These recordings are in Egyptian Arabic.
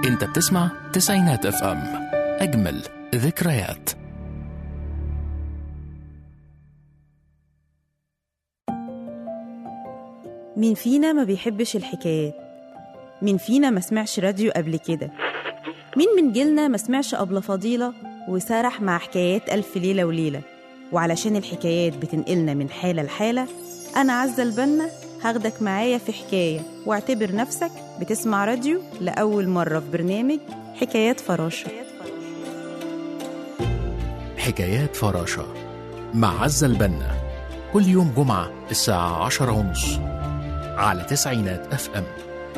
انت بتسمع تسعينات اف ام اجمل ذكريات مين فينا ما بيحبش الحكايات مين فينا ما سمعش راديو قبل كده مين من جيلنا ما سمعش أبلة فضيلة وسرح مع حكايات ألف ليلة وليلة وعلشان الحكايات بتنقلنا من حالة لحالة أنا عزة البنا هاخدك معايا في حكاية واعتبر نفسك بتسمع راديو لأول مرة في برنامج حكايات فراشة حكايات فراشة مع عزة البنا كل يوم جمعة الساعة عشرة ونص على تسعينات اف ام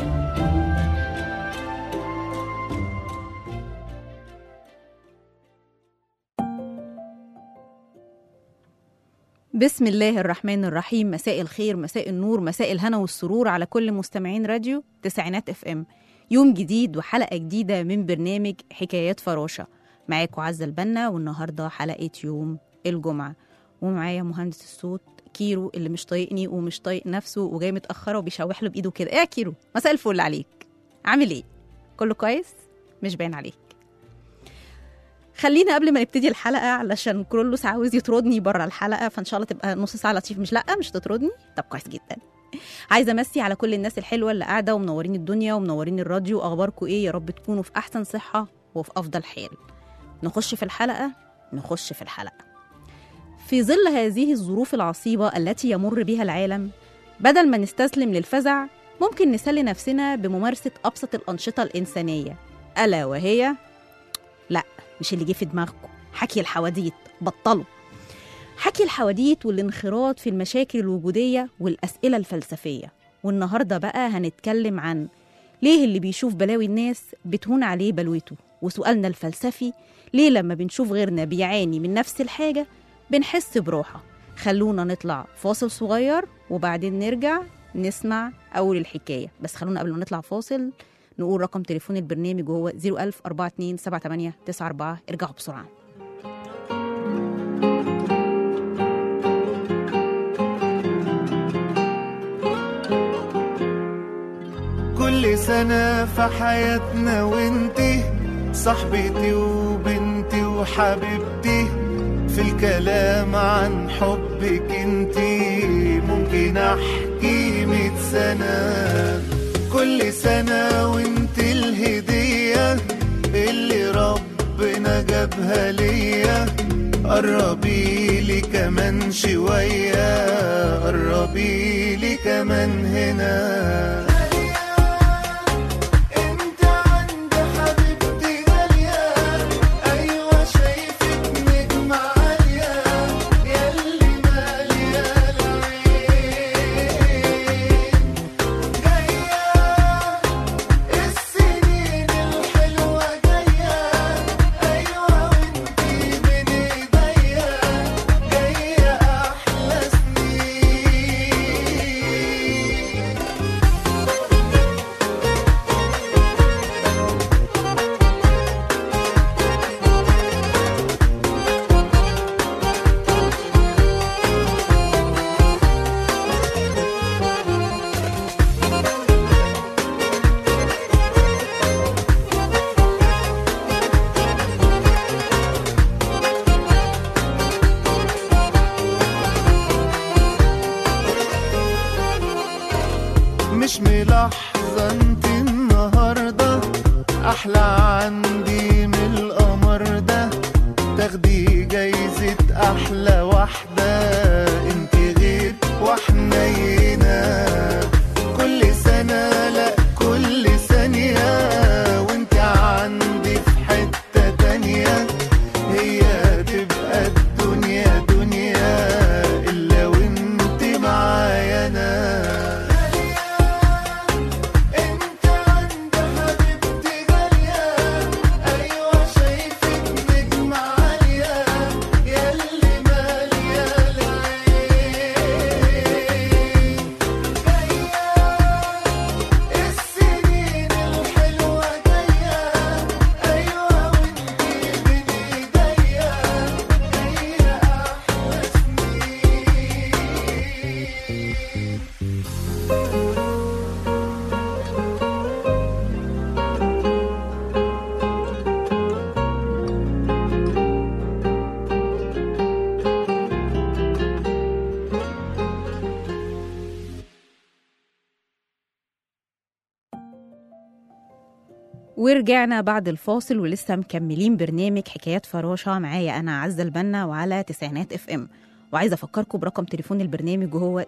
بسم الله الرحمن الرحيم مساء الخير مساء النور مساء الهنا والسرور على كل مستمعين راديو تسعينات اف ام يوم جديد وحلقة جديدة من برنامج حكايات فراشة معاكم عزة البنا والنهاردة حلقة يوم الجمعة ومعايا مهندس الصوت كيرو اللي مش طايقني ومش طايق نفسه وجاي متأخرة وبيشوح له بإيده كده ايه يا كيرو مساء الفل عليك عامل ايه كله كويس مش باين عليك خلينا قبل ما نبتدي الحلقه علشان كرولوس عاوز يطردني بره الحلقه فان شاء الله تبقى نص ساعه لطيف مش لا مش تطردني طب كويس جدا عايزه امسي على كل الناس الحلوه اللي قاعده ومنورين الدنيا ومنورين الراديو اخباركم ايه يا رب تكونوا في احسن صحه وفي افضل حال نخش في الحلقه نخش في الحلقه في ظل هذه الظروف العصيبه التي يمر بها العالم بدل ما نستسلم للفزع ممكن نسلي نفسنا بممارسه ابسط الانشطه الانسانيه الا وهي لا مش اللي جه في دماغكم حكي الحواديت بطلوا حكي الحواديت والانخراط في المشاكل الوجودية والأسئلة الفلسفية والنهاردة بقى هنتكلم عن ليه اللي بيشوف بلاوي الناس بتهون عليه بلوته وسؤالنا الفلسفي ليه لما بنشوف غيرنا بيعاني من نفس الحاجة بنحس براحة خلونا نطلع فاصل صغير وبعدين نرجع نسمع أول الحكاية بس خلونا قبل ما نطلع فاصل نقول رقم تليفون البرنامج وهو 01000 42 78 94 ارجعوا بسرعة كل سنة في حياتنا وانتي صاحبتي وبنتي وحبيبتي في الكلام عن حبك انتي ممكن احكي مية سنة كل سنة وانتي الهدية اللي ربنا جابها ليا قربي لي كمان شوية قربي لي كمان هنا انت عند حبيبتي غالية ايوه شايفك نجمة عالية ياللي مالية العين جاية السنين الحلوة جاية ايوه وانتي بين ايديا جاية احلى سنين مش ملاحظة انت النهاردة أحلى عندي من القمر ده تاخدي جايزة أحلى واحدة انت غير وحنينة كل سنة لأ كل ثانية وانت عندي في حتة تانية هي تبقى الدنيا دنيا إلا وانت معايا أنا انت عند حبيبتي غالية ايوه شايفك نجمة عالية ياللي مالية العين ورجعنا بعد الفاصل ولسه مكملين برنامج حكايات فراشة معايا أنا عزة البنا وعلى تسعينات اف ام وعايزة أفكركم برقم تليفون البرنامج وهو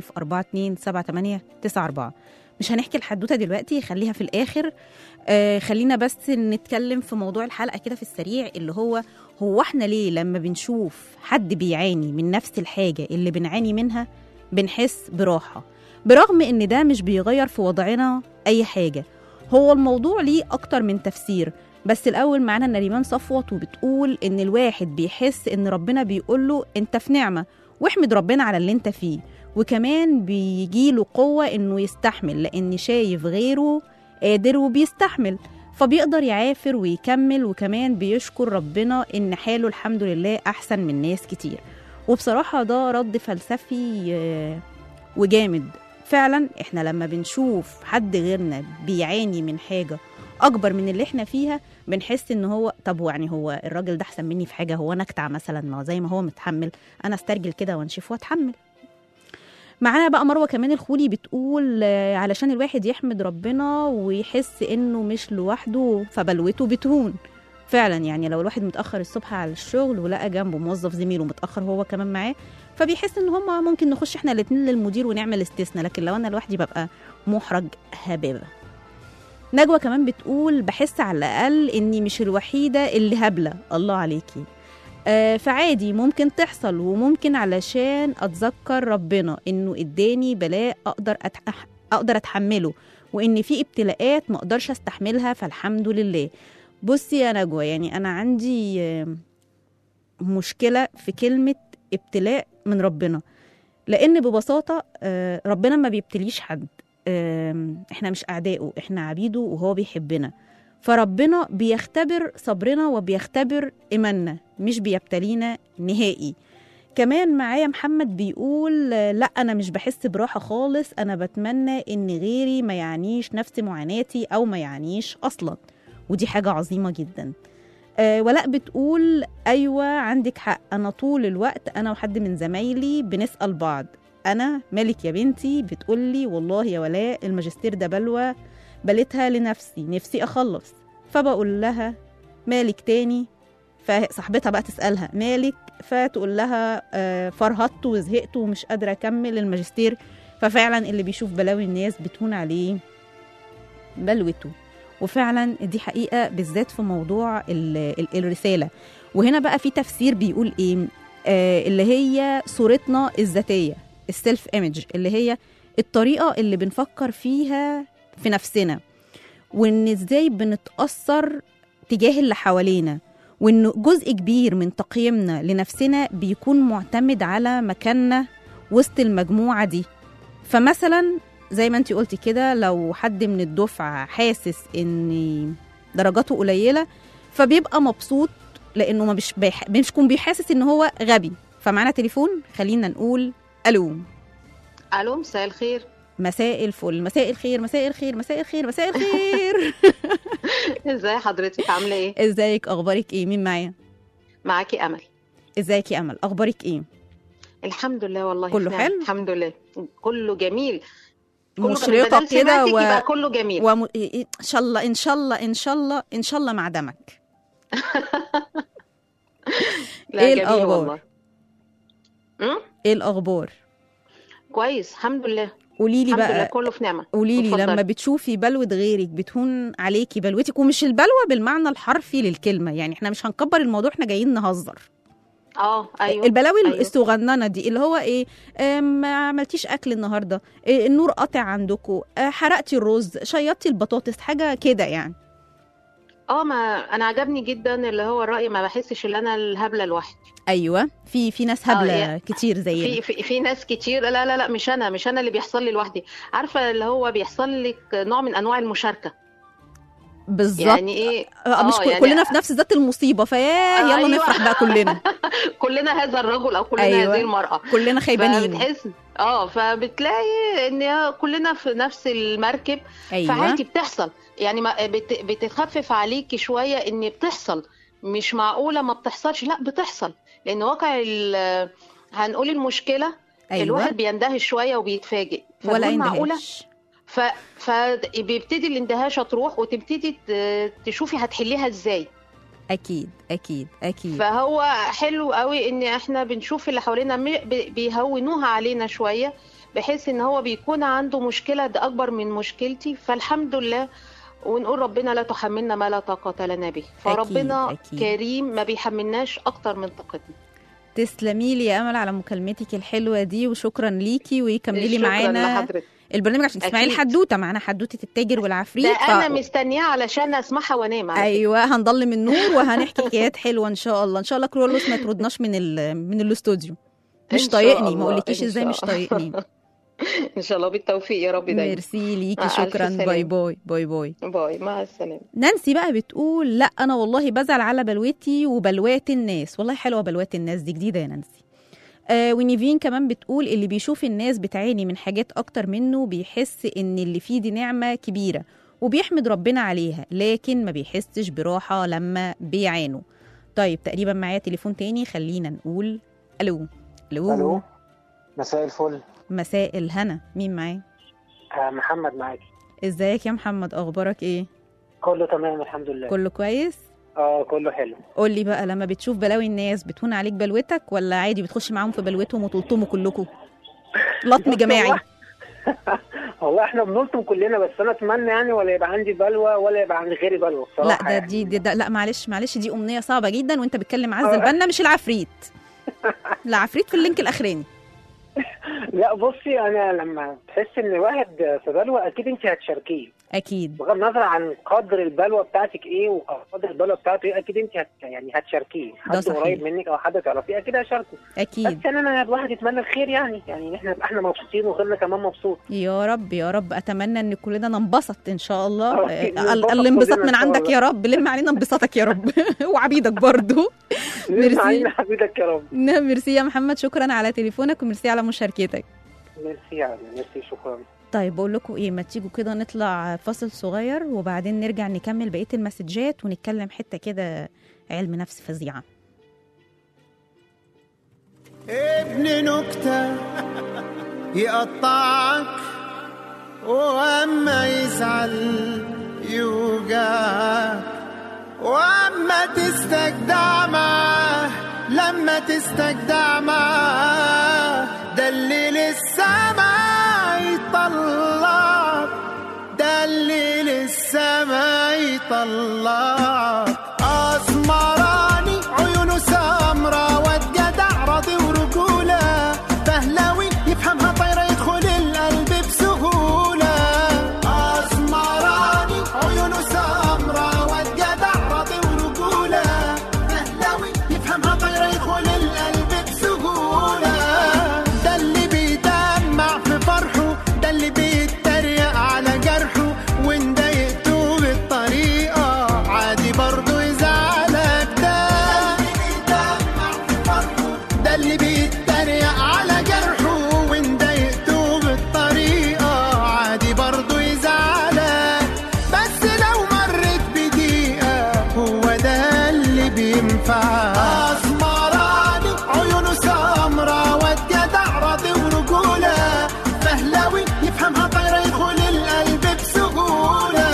010427894 مش هنحكي الحدوتة دلوقتي خليها في الآخر آه خلينا بس نتكلم في موضوع الحلقة كده في السريع اللي هو هو احنا ليه لما بنشوف حد بيعاني من نفس الحاجة اللي بنعاني منها بنحس براحة برغم ان ده مش بيغير في وضعنا اي حاجة هو الموضوع ليه اكتر من تفسير بس الاول معانا نريمان صفوت وبتقول ان الواحد بيحس ان ربنا بيقول له انت في نعمة واحمد ربنا على اللي انت فيه وكمان بيجيله قوة انه يستحمل لان شايف غيره قادر وبيستحمل فبيقدر يعافر ويكمل وكمان بيشكر ربنا ان حاله الحمد لله احسن من ناس كتير وبصراحة ده رد فلسفي آه، وجامد فعلا احنا لما بنشوف حد غيرنا بيعاني من حاجة اكبر من اللي احنا فيها بنحس ان هو طب يعني هو الراجل ده احسن مني في حاجة هو نكتع مثلا ما هو زي ما هو متحمل انا استرجل كده وانشف واتحمل معانا بقى مروه كمان الخولي بتقول آه، علشان الواحد يحمد ربنا ويحس انه مش لوحده فبلوته بتهون فعلا يعني لو الواحد متاخر الصبح على الشغل ولقى جنبه موظف زميله متاخر هو كمان معاه فبيحس ان هما ممكن نخش احنا الاتنين للمدير ونعمل استثناء لكن لو انا لوحدي ببقى محرج هبابه نجوى كمان بتقول بحس على الاقل اني مش الوحيده اللي هبله الله عليكي آه، فعادي ممكن تحصل وممكن علشان اتذكر ربنا انه اداني بلاء اقدر أتح... اقدر اتحمله وان في ابتلاءات ما اقدرش استحملها فالحمد لله بصي يا نجوى يعني انا عندي آه، مشكله في كلمه ابتلاء من ربنا لان ببساطه آه، ربنا ما بيبتليش حد آم، احنا مش اعدائه احنا عبيده وهو بيحبنا فربنا بيختبر صبرنا وبيختبر ايماننا مش بيبتلينا نهائي كمان معايا محمد بيقول آه، لا انا مش بحس براحه خالص انا بتمنى ان غيري ما يعنيش نفس معاناتي او ما يعنيش اصلا ودي حاجه عظيمه جدا آه ولاء بتقول ايوه عندك حق انا طول الوقت انا وحد من زمايلي بنسال بعض انا مالك يا بنتي بتقولي والله يا ولاء الماجستير ده بلوى بلتها لنفسي نفسي اخلص فبقول لها مالك تاني فصاحبتها بقى تسالها مالك فتقول لها آه، فرهطت وزهقت ومش قادره اكمل الماجستير ففعلا اللي بيشوف بلاوي الناس بتهون عليه بلوته وفعلا دي حقيقه بالذات في موضوع ال- ال- الرساله وهنا بقى في تفسير بيقول ايه آه اللي هي صورتنا الذاتيه السيلف ايمج اللي هي الطريقه اللي بنفكر فيها في نفسنا وان ازاي بنتاثر تجاه اللي حوالينا وان جزء كبير من تقييمنا لنفسنا بيكون معتمد على مكاننا وسط المجموعه دي فمثلا زي ما انت قلتي كده لو حد من الدفعه حاسس ان درجاته قليله فبيبقى مبسوط لانه ما مش بيح... مش بيكون بيحاسس ان هو غبي فمعانا تليفون خلينا نقول الو الو مساء الخير مساء الفل مساء الخير مساء الخير مساء الخير مساء الخير ازاي حضرتك عامله ايه ازيك اخبارك ايه مين معايا معاكي امل ازيك يا امل اخبارك ايه الحمد لله والله كله في نعم. حلو؟ الحمد لله كله جميل كله مشرقه بدل كده سمعتك و... يبقى كله جميل وم... ان شاء الله ان شاء الله ان شاء الله ان شاء الله مع دمك لا إيه جميل الأخبار؟ والله أم؟ ايه الاخبار كويس الحمد لله قولي لي الحمد لله بقى كله في نعمه قولي لي اتفضلي. لما بتشوفي بلوة غيرك بتهون عليكي بلوتك ومش البلوة بالمعنى الحرفي للكلمة يعني احنا مش هنكبر الموضوع احنا جايين نهزر اه ايوه البلاوي أيوة. الصغننة دي اللي هو ايه آه، ما عملتيش اكل النهاردة إيه النور قاطع عندكم حرقتي الرز شيطتي البطاطس حاجة كده يعني اه ما انا عجبني جدا اللي هو الراي ما بحسش ان انا الهبله لوحدي ايوه في في ناس هبلة يا- كتير زينا في, في في ناس كتير لا لا لا مش انا مش انا اللي بيحصل لي لوحدي عارفه اللي هو بيحصل لك نوع من انواع المشاركه بالظبط يعني ايه آه، مش آه، كل- يعني- كلنا في نفس ذات المصيبة فياه يلا أيوة. نفرح بقى كلنا كلنا هذا الرجل او كلنا أيوة. هذه المراه كلنا خيبانين فبتحس اه فبتلاقي ان كلنا في نفس المركب ايوه فعادي بتحصل يعني ما بت بتخفف عليكي شويه ان بتحصل مش معقوله ما بتحصلش لا بتحصل لان واقع ال- هنقول المشكله ايوه الواحد بيندهش شويه وبيتفاجئ ولا فنقول معقوله اندهاش ف فبيبتدي الاندهاشه تروح وتبتدي ت- تشوفي هتحليها ازاي اكيد اكيد اكيد فهو حلو قوي ان احنا بنشوف اللي حوالينا م- ب- بيهونوها علينا شويه بحيث ان هو بيكون عنده مشكله ده اكبر من مشكلتي فالحمد لله ونقول ربنا لا تحملنا ما لا طاقه لنا به فربنا أكيد. كريم ما بيحملناش اكتر من طاقتنا تسلمي لي يا امل على مكالمتك الحلوه دي وشكرا ليكي وكملي شكراً معانا لحضرتك. البرنامج عشان تسمعي أكيد. الحدوته معانا حدوته التاجر والعفريت ده ف- انا مستنياه علشان اسمعها وانام على فكرة. ايوه هنضل من النور وهنحكي حكايات حلوه ان شاء الله ان شاء الله كرولوس ما يطردناش من ال... من الاستوديو إن مش شاء طايقني ما الله، اقولكيش إن ازاي شاء مش الله. طايقني ان شاء الله بالتوفيق يا رب دايما ميرسي ليكي مع ألف شكرا سلامة. باي باي باي باي باي مع السلامه نانسي بقى بتقول لا انا والله بزعل على بلوتي وبلوات الناس والله حلوه بلوات الناس دي جديده يا نانسي آه ونيفين كمان بتقول اللي بيشوف الناس بتعاني من حاجات اكتر منه بيحس ان اللي فيه دي نعمه كبيره وبيحمد ربنا عليها لكن ما بيحسش براحه لما بيعانوا طيب تقريبا معايا تليفون تاني خلينا نقول الو الو الو مساء الفل مساء الهنا مين معايا آه محمد معاكي ازيك يا محمد اخبارك ايه كله تمام الحمد لله كله كويس اه كله حلو قول لي بقى لما بتشوف بلاوي الناس بتهون عليك بلوتك ولا عادي بتخش معاهم في بلوتهم وتلطموا كلكم لطم جماعي والله- والله احنا بنلطم كلنا بس انا اتمنى يعني ولا يبقى عندي بلوى ولا يبقى عند غيري بلوى لا بصراحه ده يعني. دي, دي ده لا معلش معلش دي امنيه صعبه جدا وانت بتكلم عز آه. البنا مش العفريت لا عفريت في اللينك الاخراني لا بصي انا لما تحس ان واحد في بلوى اكيد انت هتشاركيه اكيد بغض النظر عن قدر البلوى بتاعتك ايه وقدر البلوى بتاعته ايه اكيد انت هت يعني هتشاركيه حد صحيح. قريب منك او حد تعرفيه اكيد هيشاركه بس اكيد يعني انا الواحد يتمنى الخير يعني يعني احنا نبقى احنا مبسوطين وغيرنا كمان مبسوط يا رب يا رب اتمنى ان كلنا ننبسط ان شاء الله آه، آه، ننبسط ال- الانبساط كلنا من إن شاء عندك الله. يا رب لم علينا انبساطك يا رب وعبيدك برضو ميرسي. معانا حبيبك يا رب نعم، ميرسي يا محمد شكرا على تليفونك وميرسي على مشاركتك ميرسي يعني ميرسي شكرا طيب بقول لكم ايه ما تيجوا كده نطلع فاصل صغير وبعدين نرجع نكمل بقيه المسجات ونتكلم حته كده علم نفس فظيعه ابن نكتة يقطعك واما يزعل يوجعك واما تستجدع معاه لما تستجدع معاه ده اللي للسما يطلعك ده اللي للسما يطلعك اسمراني عيونه سمرة واد جدع راضي ورجولة بهلاوي يفهمها طايرة يدخل القلب بسهولة اسمراني عيونه سمرة واد جدع راضي ورجولة بهلاوي يفهمها طايرة يدخل القلب بسهولة ده اللي بيدمع في فرحه ده اللي بيتريق على جرحه وان ضايقته بالطريقة عادي برضه يزعلك ده ده اللي بيتريق على جرحه وان ضايقته بالطريقة عادي برضه يزعلك بس لو مرت بدقيقة هو ده اللي بينفع اسمراني عيونه سمرة واد جدع راضي ورجولة فهلاوي يفهمها طايرة يدخل القلب بسهولة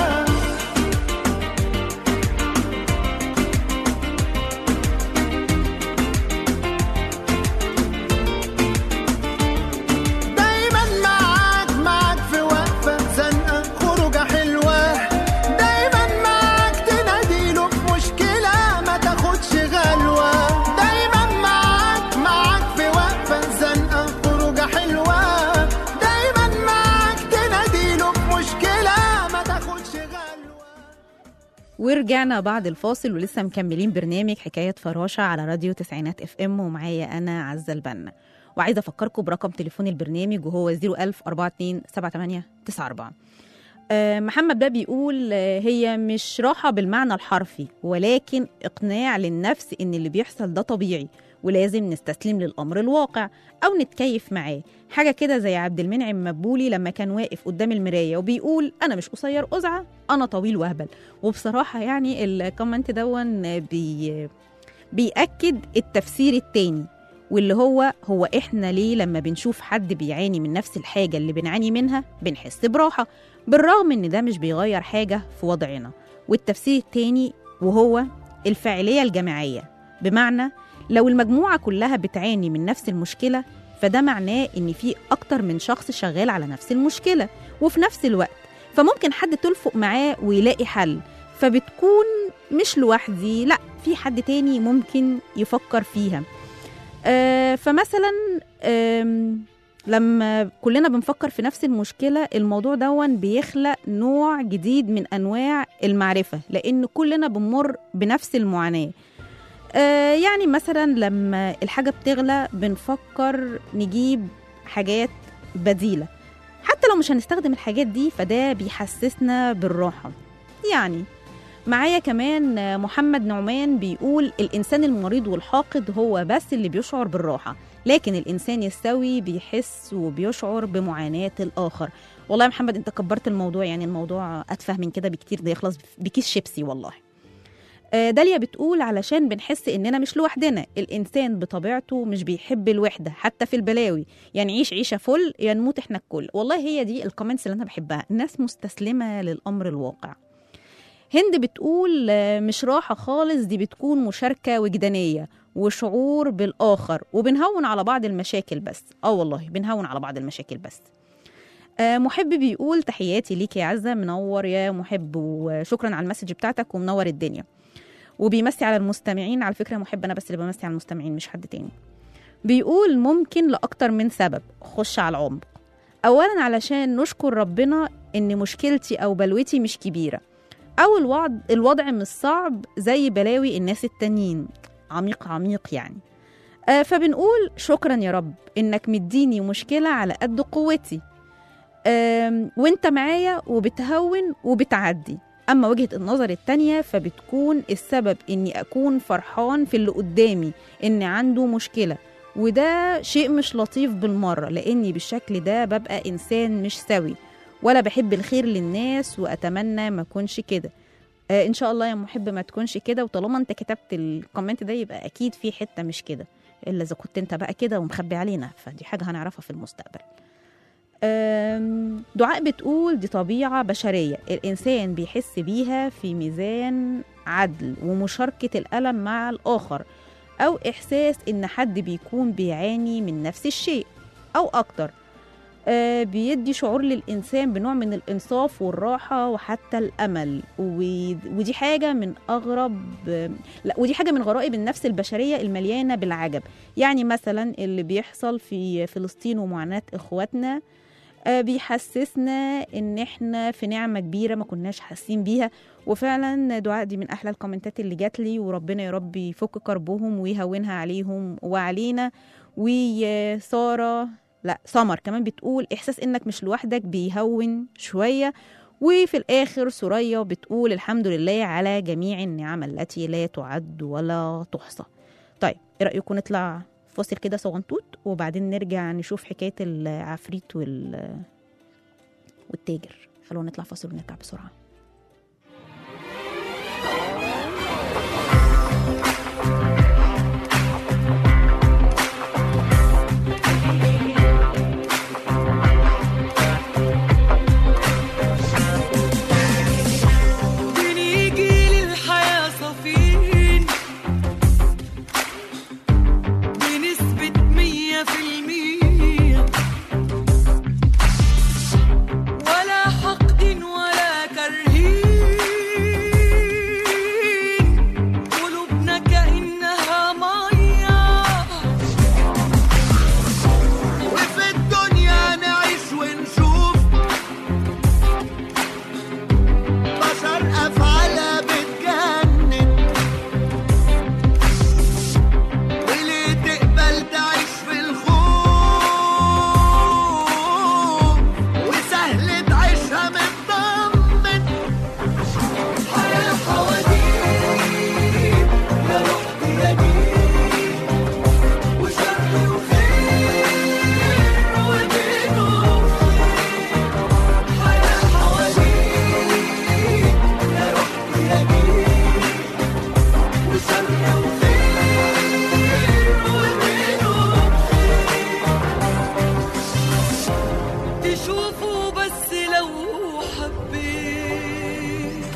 دايما معاك معاك في وقفة زنقة خروجة حلوة دايما معاك تناديله في مشكلة ما تاخدش غلوة دايما معاك معاك في وقفة زنقة خروجة حلوة دايما معاك تناديله في مشكلة ما تاخدش غلوة ورجعنا بعد الفاصل ولسه مكملين برنامج حكاية فراشة على راديو تسعينات اف ام ومعايا أنا عزة البنا وعايزة أفكركم برقم تليفون البرنامج وهو 01000 42 78 94 آه، محمد ده بيقول آه، هي مش راحة بالمعنى الحرفي ولكن إقناع للنفس إن اللي بيحصل ده طبيعي ولازم نستسلم للأمر الواقع أو نتكيف معاه حاجة كده زي عبد المنعم مبولي لما كان واقف قدام المراية وبيقول أنا مش قصير قزعة أنا طويل وهبل وبصراحة يعني الكومنت دون بي بيأكد التفسير التاني واللي هو هو احنا ليه لما بنشوف حد بيعاني من نفس الحاجة اللي بنعاني منها بنحس براحة بالرغم ان ده مش بيغير حاجة في وضعنا والتفسير التاني وهو الفاعلية الجماعية بمعنى لو المجموعة كلها بتعاني من نفس المشكلة فده معناه ان في اكتر من شخص شغال على نفس المشكلة وفي نفس الوقت فممكن حد تلفق معاه ويلاقي حل فبتكون مش لوحدي لا في حد تاني ممكن يفكر فيها آه فمثلا آم، لما كلنا بنفكر في نفس المشكلة الموضوع دون بيخلق نوع جديد من أنواع المعرفة لأن كلنا بنمر بنفس المعاناة آه يعني مثلا لما الحاجة بتغلى بنفكر نجيب حاجات بديلة حتى لو مش هنستخدم الحاجات دي فده بيحسسنا بالراحة يعني معايا كمان آه، محمد نعمان بيقول الإنسان المريض والحاقد هو بس اللي بيشعر بالراحة لكن الإنسان السوي بيحس وبيشعر بمعاناة الآخر والله يا محمد أنت كبرت الموضوع يعني الموضوع أتفه من كده بكتير ده يخلص بكيس شيبسي والله آه، داليا بتقول علشان بنحس اننا مش لوحدنا الانسان بطبيعته مش بيحب الوحده حتى في البلاوي يعني عيش عيشه فل يا نموت احنا الكل والله هي دي الكومنتس اللي انا بحبها الناس مستسلمه للامر الواقع هند بتقول آه، مش راحه خالص دي بتكون مشاركه وجدانيه وشعور بالاخر وبنهون على بعض المشاكل بس اه والله بنهون على بعض المشاكل بس آه، محب بيقول تحياتي ليك يا عزه منور يا محب وشكرا على المسج بتاعتك ومنور الدنيا وبيمسي على المستمعين على فكره محب انا بس اللي بمسي على المستمعين مش حد تاني بيقول ممكن لاكتر من سبب خش على العمق اولا علشان نشكر ربنا ان مشكلتي او بلوتي مش كبيره او الوضع الوضع مش صعب زي بلاوي الناس التانيين عميق عميق يعني آه فبنقول شكرا يا رب انك مديني مشكله على قد قوتي آم، وانت معايا وبتهون وبتعدي أما وجهة النظر التانية فبتكون السبب إني أكون فرحان في اللي قدامي إن عنده مشكلة وده شيء مش لطيف بالمرة لأني بالشكل ده ببقى إنسان مش سوي ولا بحب الخير للناس وأتمنى ما أكونش كده آه إن شاء الله يا محب ما تكونش كده وطالما أنت كتبت الكومنت ده يبقى أكيد في حتة مش كده إلا إذا كنت أنت بقى كده ومخبي علينا فدي حاجة هنعرفها في المستقبل أم، دعاء بتقول دي طبيعة بشرية الإنسان بيحس بيها في ميزان عدل ومشاركة الألم مع الآخر أو إحساس إن حد بيكون بيعاني من نفس الشيء أو أكتر آه، بيدي شعور للإنسان بنوع من الإنصاف والراحة وحتى الأمل و- ودي حاجة من أغرب لا ودي حاجة من غرائب النفس البشرية المليانة بالعجب يعني مثلا اللي بيحصل في فلسطين ومعاناة إخواتنا آه، بيحسسنا ان احنا في نعمه كبيره ما كناش حاسين بيها وفعلا دعاء دي من احلى الكومنتات اللي جات لي وربنا يا رب يفك كربهم ويهونها عليهم وعلينا وساره لا سمر كمان بتقول احساس انك مش لوحدك بيهون شويه وفي الاخر سوريا بتقول الحمد لله على جميع النعم التي لا تعد ولا تحصى طيب ايه رايكم نطلع فاصل كده صغنطوط وبعدين نرجع نشوف حكايه العفريت وال والتاجر خلونا نطلع فاصل ونرجع بسرعه بنيجي للحياة صافين بنسبة مية في المية ولا حقد ولا كرهين وبس لو حبيت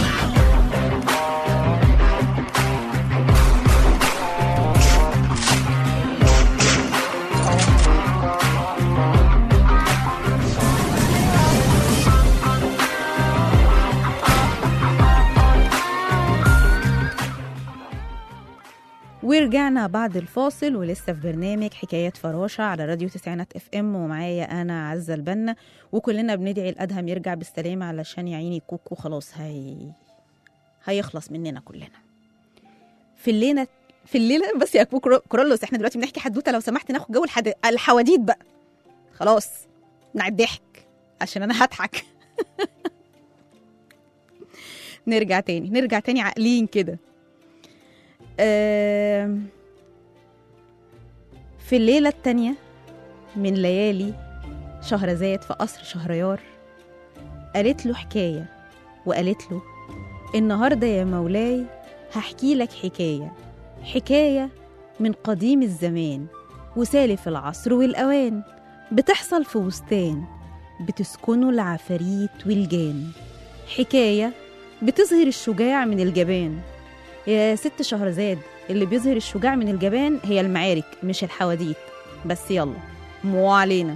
ورجعنا بعد الفاصل ولسه في برنامج حكايات فراشة على راديو تسعينات اف ام ومعايا انا عزة البنا وكلنا بندعي الادهم يرجع بالسلامة علشان يعيني كوكو خلاص هي هيخلص مننا كلنا في الليلة في الليلة بس يا كوكو كرولوس احنا دلوقتي بنحكي حدوتة لو سمحت ناخد جو الحد... الحواديت بقى خلاص مع الضحك عشان انا هضحك نرجع تاني نرجع تاني عاقلين كده آم، في الليلة التانية من ليالي شهرزاد في قصر شهريار قالت له حكاية وقالت له النهاردة يا مولاي هحكي لك حكاية حكاية من قديم الزمان وسالف العصر والأوان بتحصل في وستان بتسكنه العفاريت والجان حكاية بتظهر الشجاع من الجبان يا ست شهرزاد اللي بيظهر الشجاع من الجبان هي المعارك مش الحواديت بس يلا مو علينا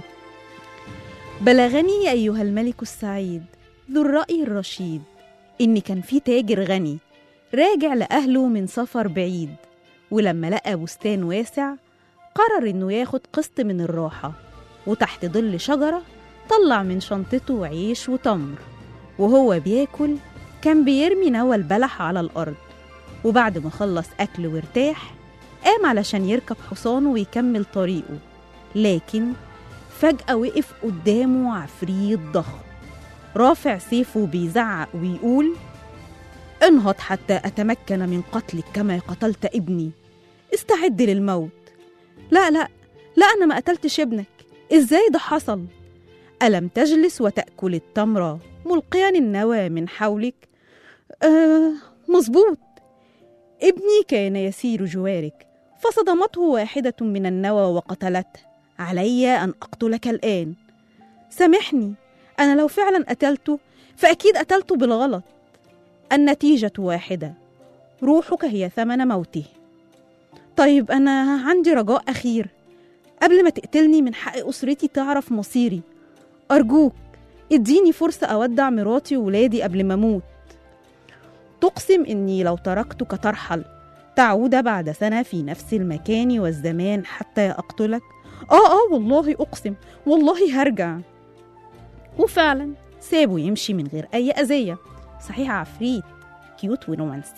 بلغني أيها الملك السعيد ذو الرأي الرشيد إن كان في تاجر غني راجع لأهله من سفر بعيد ولما لقى بستان واسع قرر إنه ياخد قسط من الراحة وتحت ظل شجرة طلع من شنطته عيش وتمر وهو بياكل كان بيرمي نوى البلح على الأرض وبعد ما خلص أكل وارتاح قام علشان يركب حصانه ويكمل طريقه لكن فجأة وقف قدامه عفريت ضخم رافع سيفه بيزعق ويقول انهض حتى أتمكن من قتلك كما قتلت ابني استعد للموت لا لا لا أنا ما قتلتش ابنك إزاي ده حصل ألم تجلس وتأكل التمرة ملقيا النوى من حولك آه مظبوط ابني كان يسير جوارك فصدمته واحدة من النوى وقتلته علي أن أقتلك الآن سامحني أنا لو فعلا قتلته فأكيد قتلته بالغلط النتيجة واحدة روحك هي ثمن موته طيب أنا عندي رجاء أخير قبل ما تقتلني من حق أسرتي تعرف مصيري أرجوك اديني فرصة أودع مراتي وولادي قبل ما أموت تقسم إني لو تركتك ترحل تعود بعد سنة في نفس المكان والزمان حتى أقتلك آه آه والله أقسم والله هرجع وفعلا سابه يمشي من غير أي أذية صحيح عفريت كيوت ورومانسي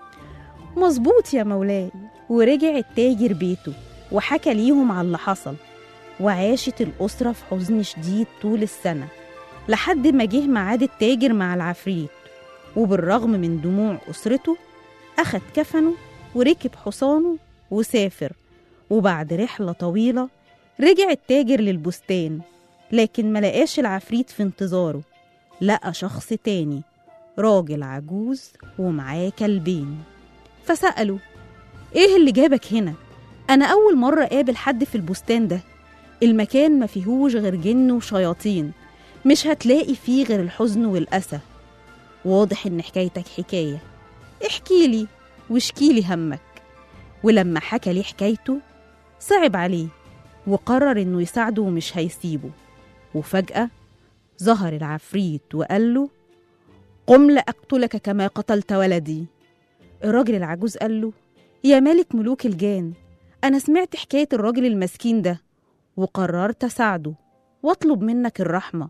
مظبوط يا مولاي ورجع التاجر بيته وحكى ليهم على اللي حصل وعاشت الأسرة في حزن شديد طول السنة لحد ما جه ميعاد التاجر مع العفريت وبالرغم من دموع أسرته أخد كفنه وركب حصانه وسافر وبعد رحلة طويلة رجع التاجر للبستان لكن ملقاش العفريت في انتظاره لقى شخص تاني راجل عجوز ومعاه كلبين فسأله ايه اللي جابك هنا انا اول مرة قابل حد في البستان ده المكان ما فيهوش غير جن وشياطين مش هتلاقي فيه غير الحزن والأسى واضح إن حكايتك حكاية احكي لي واشكي لي همك ولما حكى لي حكايته صعب عليه وقرر إنه يساعده ومش هيسيبه وفجأة ظهر العفريت وقال له قم لأقتلك كما قتلت ولدي الراجل العجوز قال له يا ملك ملوك الجان أنا سمعت حكاية الراجل المسكين ده وقررت أساعده واطلب منك الرحمة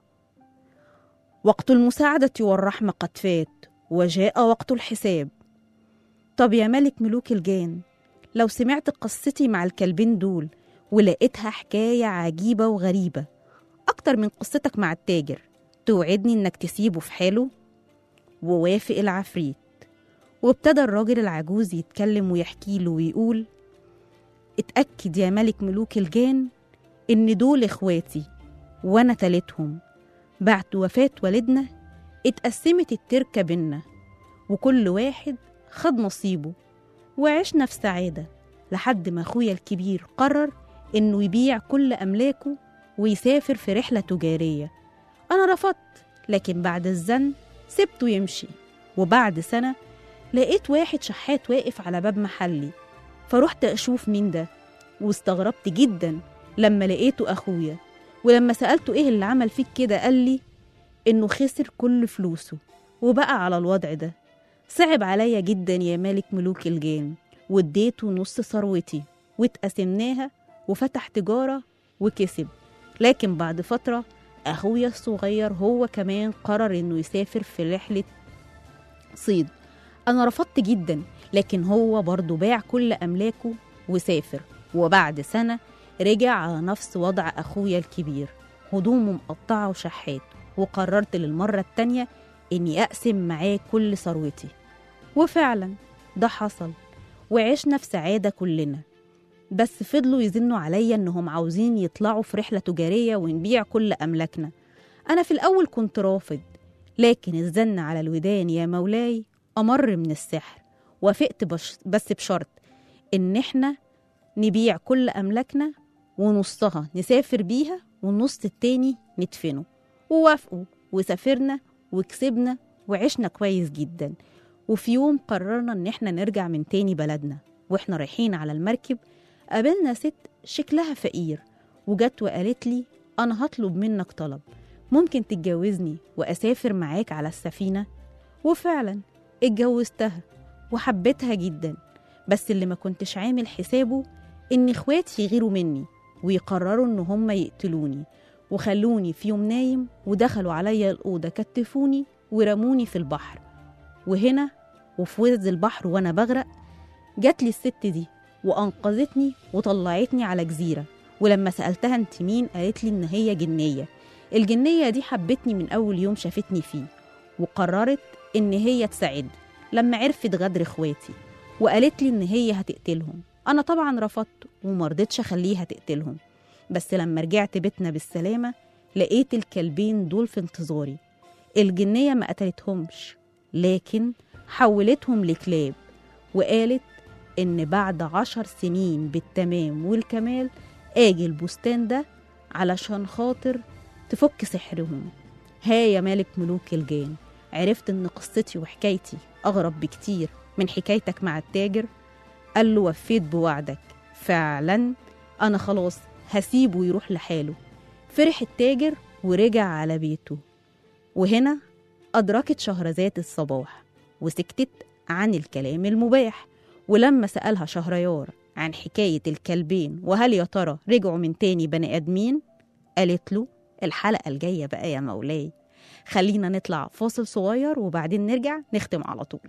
وقت المساعدة والرحمة قد فات وجاء وقت الحساب طب يا ملك ملوك الجان لو سمعت قصتي مع الكلبين دول ولقيتها حكاية عجيبة وغريبة أكتر من قصتك مع التاجر توعدني إنك تسيبه في حاله ووافق العفريت وابتدى الراجل العجوز يتكلم ويحكي له ويقول اتأكد يا ملك ملوك الجان إن دول إخواتي وأنا تالتهم بعد وفاة والدنا اتقسمت التركة بينا وكل واحد خد نصيبه وعشنا في سعادة لحد ما أخويا الكبير قرر إنه يبيع كل أملاكه ويسافر في رحلة تجارية أنا رفضت لكن بعد الزن سبته يمشي وبعد سنة لقيت واحد شحات واقف على باب محلي فرحت أشوف مين ده واستغربت جدا لما لقيته أخويا ولما سألته إيه اللي عمل فيك كده قال لي إنه خسر كل فلوسه وبقى على الوضع ده صعب عليا جدا يا مالك ملوك الجان واديته نص ثروتي واتقسمناها وفتح تجارة وكسب لكن بعد فترة أخويا الصغير هو كمان قرر إنه يسافر في رحلة صيد أنا رفضت جدا لكن هو برضه باع كل أملاكه وسافر وبعد سنة رجع على نفس وضع أخويا الكبير هدومه مقطعة وشحات وقررت للمرة التانية إني أقسم معاه كل ثروتي وفعلا ده حصل وعشنا في سعادة كلنا بس فضلوا يزنوا عليا إنهم عاوزين يطلعوا في رحلة تجارية ونبيع كل أملاكنا أنا في الأول كنت رافض لكن الزن على الودان يا مولاي أمر من السحر وافقت بش بس بشرط إن إحنا نبيع كل أملاكنا ونصها نسافر بيها والنص التاني ندفنه ووافقوا وسافرنا وكسبنا وعشنا كويس جدا وفي يوم قررنا إن إحنا نرجع من تاني بلدنا وإحنا رايحين على المركب قابلنا ست شكلها فقير وجت وقالت لي أنا هطلب منك طلب ممكن تتجوزني وأسافر معاك على السفينة وفعلا اتجوزتها وحبيتها جدا بس اللي ما كنتش عامل حسابه إن إخواتي يغيروا مني ويقرروا إن هم يقتلوني وخلوني في يوم نايم ودخلوا عليا الأوضة كتفوني ورموني في البحر وهنا وفي وسط البحر وأنا بغرق جات لي الست دي وأنقذتني وطلعتني على جزيرة ولما سألتها انت مين قالت لي إن هي جنية الجنية دي حبتني من أول يوم شافتني فيه وقررت إن هي تساعدني لما عرفت غدر إخواتي وقالت لي إن هي هتقتلهم أنا طبعا رفضت ومرضتش أخليها تقتلهم بس لما رجعت بيتنا بالسلامة لقيت الكلبين دول في انتظاري الجنية ما قتلتهمش لكن حولتهم لكلاب وقالت إن بعد عشر سنين بالتمام والكمال آجي البستان ده علشان خاطر تفك سحرهم ها يا مالك ملوك الجان عرفت إن قصتي وحكايتي أغرب بكتير من حكايتك مع التاجر قال له وفيت بوعدك فعلا أنا خلاص هسيبه يروح لحاله فرح التاجر ورجع على بيته وهنا أدركت شهرزاد الصباح وسكتت عن الكلام المباح ولما سألها شهريار عن حكاية الكلبين وهل يا ترى رجعوا من تاني بني آدمين قالت له الحلقة الجاية بقى يا مولاي خلينا نطلع فاصل صغير وبعدين نرجع نختم على طول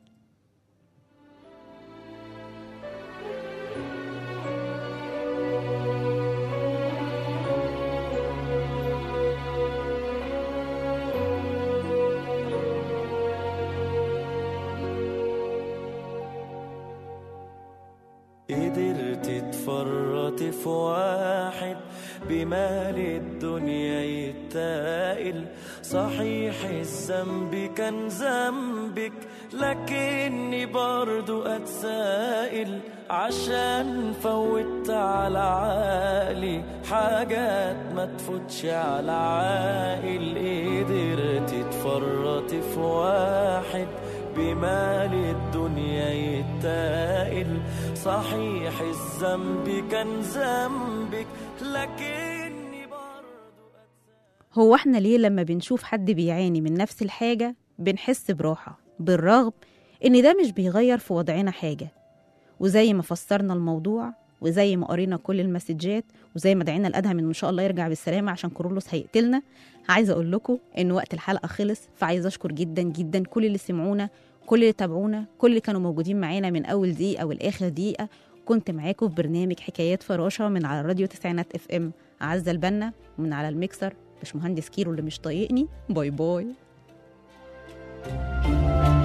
قدرت تفرط في واحد بمال الدنيا يتائل صحيح الذنب كان ذنبك لكني برضو اتسائل عشان فوت على عقلي حاجات ما تفوتش على عاقل قدرت تفرط في واحد بمال الدنيا يتائل صحيح الذنب كان ذنبك لكني برضو هو احنا ليه لما بنشوف حد بيعاني من نفس الحاجة بنحس براحة بالرغم ان ده مش بيغير في وضعنا حاجة وزي ما فسرنا الموضوع وزي ما قرينا كل المسجات وزي ما دعينا الادهم انه ان شاء الله يرجع بالسلامه عشان كورولوس هيقتلنا عايزه اقول لكم ان وقت الحلقه خلص فعايزه اشكر جدا جدا كل اللي سمعونا كل اللي تابعونا كل اللي كانوا موجودين معانا من اول دقيقه والاخر دقيقه كنت معاكم في برنامج حكايات فراشه من على راديو تسعينات اف ام عزه البنا ومن على الميكسر باشمهندس كيرو اللي مش طايقني باي باي